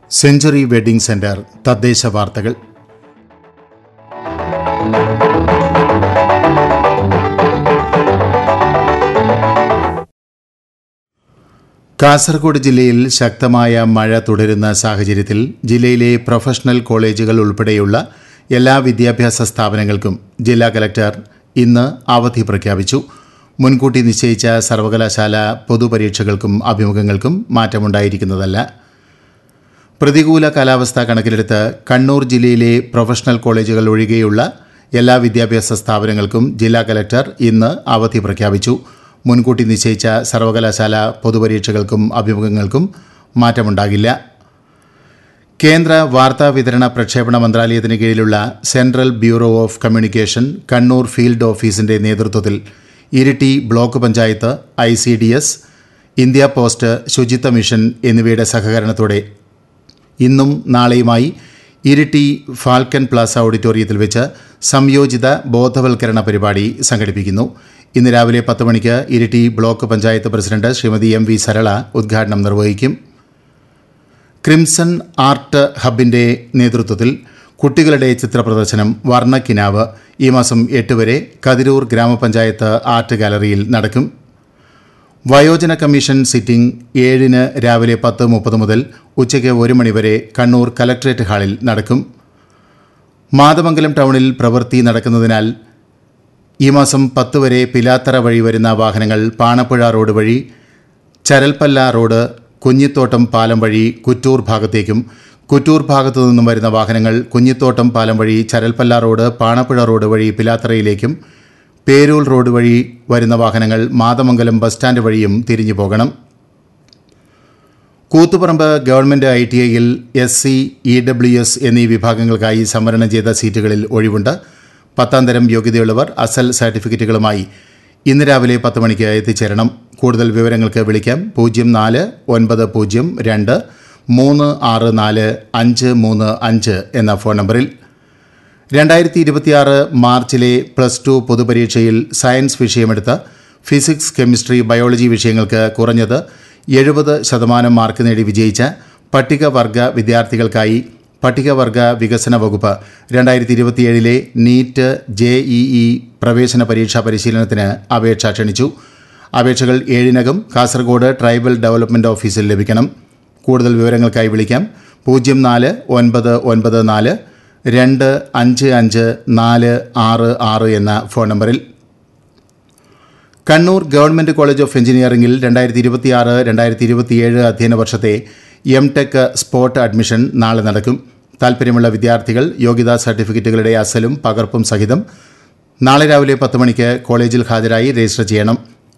century wedding centre തദ്ദേശ വാർത്തകൾ കാസർഗോഡ് ജില്ലയിൽ ശക്തമായ മഴ തുടരുന്ന സാഹചര്യത്തിൽ ജില്ലയിലെ പ്രൊഫഷണൽ കോളേജുകൾ ഉൾപ്പെടെയുള്ള എല്ലാ വിദ്യാഭ്യാസ സ്ഥാപനങ്ങൾക്കും ജില്ലാ കലക്ടർ ഇന്ന് അവധി പ്രഖ്യാപിച്ചു മുൻകൂട്ടി നിശ്ചയിച്ച സർവകലാശാല പൊതുപരീക്ഷകൾക്കും അഭിമുഖങ്ങൾക്കും മാറ്റമുണ്ടായിരിക്കുന്നതല്ല പ്രതികൂല കാലാവസ്ഥ കണക്കിലെടുത്ത് കണ്ണൂർ ജില്ലയിലെ പ്രൊഫഷണൽ കോളേജുകൾ ഒഴികെയുള്ള എല്ലാ വിദ്യാഭ്യാസ സ്ഥാപനങ്ങൾക്കും ജില്ലാ കലക്ടർ ഇന്ന് അവധി പ്രഖ്യാപിച്ചു മുൻകൂട്ടി നിശ്ചയിച്ച സർവകലാശാല പൊതുപരീക്ഷകൾക്കും അഭിമുഖങ്ങൾക്കും മാറ്റമുണ്ടാകില്ല കേന്ദ്ര വാർത്താ വിതരണ പ്രക്ഷേപണ മന്ത്രാലയത്തിന് കീഴിലുള്ള central bureau of communication Kannur field ഓഫീസിന്റെ നേതൃത്വത്തിൽ Iritty block panchayat I C D S India post Suchitwa mission എന്നിവയുടെ സഹകരണത്തോടെ ഇന്നും നാളെയുമായി ഇരിട്ടി ഫാൽക്കൻ പ്ലാസ ഓഡിറ്റോറിയത്തിൽ വെച്ച് സംയോജിത ബോധവൽക്കരണ പരിപാടി സംഘടിപ്പിക്കുന്നു ഇന്ന് രാവിലെ പത്ത് മണിക്ക് Iritty block panchayat president Shrimati M V Sarala ഉദ്ഘാടനം നിർവഹിക്കും ക്രിംസൺ ആർട്ട് ഹബിന്റെ നേതൃത്വത്തിൽ കുട്ടികളുടെ ചിത്രപ്രദർശനം വർണ്ണക്കിനാവ് ഈ മാസം എട്ട് വരെ കതിരൂർ ഗ്രാമപഞ്ചായത്ത് ആർട്ട് ഗാലറിയിൽ നടക്കും വയോജന കമ്മീഷൻ സിറ്റിംഗ് ഏഴിന് രാവിലെ പത്ത് മുപ്പത് മുതൽ ഉച്ചയ്ക്ക് ഒരു മണിവരെ കണ്ണൂർ കലക്ട്രേറ്റ് ഹാളിൽ നടക്കും മാതമംഗലം ടൗണിൽ പ്രവൃത്തി നടക്കുന്നതിനാൽ ഈ മാസം പത്ത് വരെ പിലാത്തറ വഴി വരുന്ന വാഹനങ്ങൾ പാണപ്പുഴ റോഡ് വഴി ചരൽപ്പല്ല റോഡ് കുഞ്ഞിത്തോട്ടം പാലം വഴി കുറ്റൂർ ഭാഗത്തേക്കും കുറ്റൂർ ഭാഗത്തു നിന്നും വരുന്ന വാഹനങ്ങൾ കുഞ്ഞിത്തോട്ടം പാലം വഴി ചരൽപ്പല്ല റോഡ് പാണപ്പുഴ റോഡ് വഴി പിലാത്തറയിലേക്കും പേരൂർ റോഡ് വഴി വരുന്ന വാഹനങ്ങൾ മാതമംഗലം ബസ് സ്റ്റാൻഡ് വഴിയും തിരിഞ്ഞു പോകണം കൂത്തുപറമ്പ് ഗവൺമെന്റ് ഐ ടി ഐയിൽ S C E W S എന്നീ വിഭാഗങ്ങൾക്കായി സംവരണം ചെയ്ത സീറ്റുകളിൽ ഒഴിവുണ്ട് പത്താം തരം യോഗ്യതയുള്ളവർ അസൽ സർട്ടിഫിക്കറ്റുകളുമായി ഇന്ന് രാവിലെ പത്ത് മണിക്ക് എത്തിച്ചേരണം കൂടുതൽ വിവരങ്ങൾക്ക് വിളിക്കാം പൂജ്യം നാല് ഒൻപത് പൂജ്യം രണ്ട് മൂന്ന് ആറ് നാല് അഞ്ച് മൂന്ന് അഞ്ച് എന്ന ഫോൺ നമ്പറിൽ രണ്ടായിരത്തി ഇരുപത്തിയാറ് മാർച്ചിലെ പ്ലസ് ടു പൊതുപരീക്ഷയിൽ സയൻസ് വിഷയമെടുത്ത ഫിസിക്സ് കെമിസ്ട്രി ബയോളജി വിഷയങ്ങൾക്ക് കുറഞ്ഞത് എഴുപത് ശതമാനം മാർക്ക് നേടി വിജയിച്ച പട്ടികവർഗ വിദ്യാർത്ഥികൾക്കായി പട്ടികവർഗ വികസന വകുപ്പ് രണ്ടായിരത്തി ഇരുപത്തിയേഴിലെ നീറ്റ് ജെ ഇ ഇ പ്രവേശന പരീക്ഷാ പരിശീലനത്തിന് അപേക്ഷ ക്ഷണിച്ചു അപേക്ഷകൾ ഏഴിനകം കാസർഗോഡ് ട്രൈബൽ ഡെവലപ്മെന്റ് ഓഫീസിൽ ലഭിക്കണം കൂടുതൽ വിവരങ്ങൾക്കായി വിളിക്കാം പൂജ്യം നാല് ഒൻപത് ഒൻപത് നാല് രണ്ട് അഞ്ച് അഞ്ച് നാല് ആറ് ആറ് എന്ന ഫോൺ നമ്പറിൽ കണ്ണൂർ ഗവൺമെന്റ് കോളേജ് ഓഫ് എഞ്ചിനീയറിംഗിൽ രണ്ടായിരത്തി ഇരുപത്തിയാറ് രണ്ടായിരത്തി ഇരുപത്തിയേഴ് അധ്യയന വർഷത്തെ എം ടെക് സ്പോട്ട് അഡ്മിഷൻ നാളെ നടക്കും താൽപ്പര്യമുള്ള വിദ്യാർത്ഥികൾ യോഗ്യതാ സർട്ടിഫിക്കറ്റുകളുടെ അസലും പകർപ്പും സഹിതം നാളെ രാവിലെ പത്ത് മണിക്ക് കോളേജിൽ ഹാജരായി രജിസ്റ്റർ ചെയ്യണം